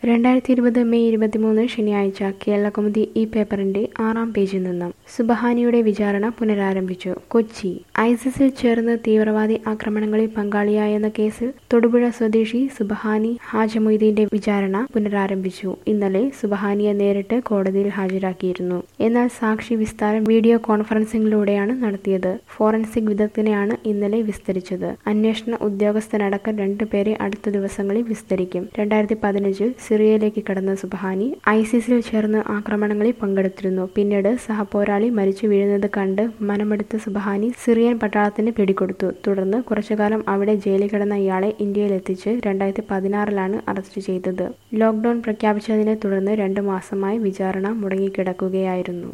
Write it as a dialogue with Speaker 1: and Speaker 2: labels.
Speaker 1: രണ്ടായിരത്തി ഇരുപത് മെയ് ഇരുപത്തിമൂന്ന് ശനിയാഴ്ച കേരളകൗമുദി ഈ പേപ്പറിന്റെ ആറാം പേജിൽ നിന്നും സുബഹാനിയുടെ വിചാരണ പുനരാരംഭിച്ചു കൊച്ചി ഐസിസിൽ ചേർന്ന് തീവ്രവാദി ആക്രമണങ്ങളിൽ പങ്കാളിയായെന്ന കേസിൽ തൊടുപുഴ സ്വദേശി സുബഹാനി ഹാജമൊയ്തീന്റെ വിചാരണ പുനരാരംഭിച്ചു ഇന്നലെ സുബഹാനിയെ നേരിട്ട് കോടതിയിൽ ഹാജരാക്കിയിരുന്നു എന്നാൽ സാക്ഷി വിസ്താരം വീഡിയോ കോൺഫറൻസിംഗിലൂടെയാണ് നടത്തിയത് ഫോറൻസിക് വിദഗ്ധനെയാണ് ഇന്നലെ വിസ്തരിച്ചത് അന്വേഷണ ഉദ്യോഗസ്ഥനടക്കം രണ്ടുപേരെ അടുത്ത ദിവസങ്ങളിൽ വിസ്തരിക്കും രണ്ടായിരത്തി പതിനഞ്ചിൽ സിറിയയിലേക്ക് കടന്ന സുബഹാനി ഐസിസിൽ ചേർന്ന് ആക്രമണങ്ങളിൽ പങ്കെടുത്തിരുന്നു പിന്നീട് സഹപോരാളി മരിച്ചു വീഴുന്നത് കണ്ട് മനമെടുത്ത സുബഹാനി സിറിയൻ പട്ടാളത്തിന് പിടികൊടുത്തു തുടർന്ന് കുറച്ചുകാലം അവിടെ ജയിലിൽ കിടന്ന ഇയാളെ ഇന്ത്യയിലെത്തിച്ച് രണ്ടായിരത്തി പതിനാറിലാണ് അറസ്റ്റ് ചെയ്തത് ലോക്ഡൌൺ പ്രഖ്യാപിച്ചതിനെ തുടർന്ന് രണ്ടു മാസമായി വിചാരണ മുടങ്ങിക്കിടക്കുകയായിരുന്നു